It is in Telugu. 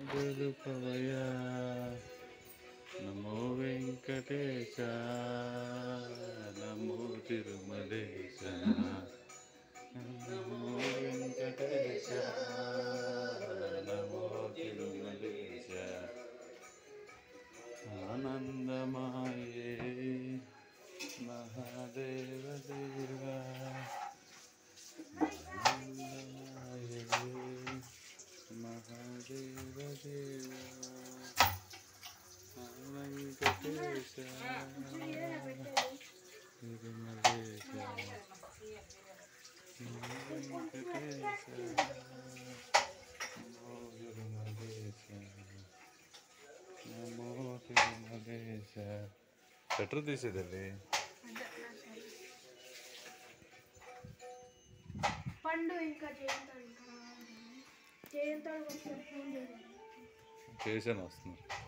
గొలుపవయా నమో వెంకటేశ నమో తిరుమలేశ నమో వెంకటేశ నమో తిరుమలేశ ఆనందమాయే మహాదేవ దేవా ఆనందమాయే మహాదేవ దేవా వెంకటేశ తిరుమలేశ వెంకటేశ నమో తిరుమలేశ నమో తిరుమలేశ పెట్రోల్ తీసేదండి పండు ఇంకా జయంతాడు ఇంకా జయంతాడు ఒకసారి ఫోన్ చేయాలి చేశాను వస్తున్నారు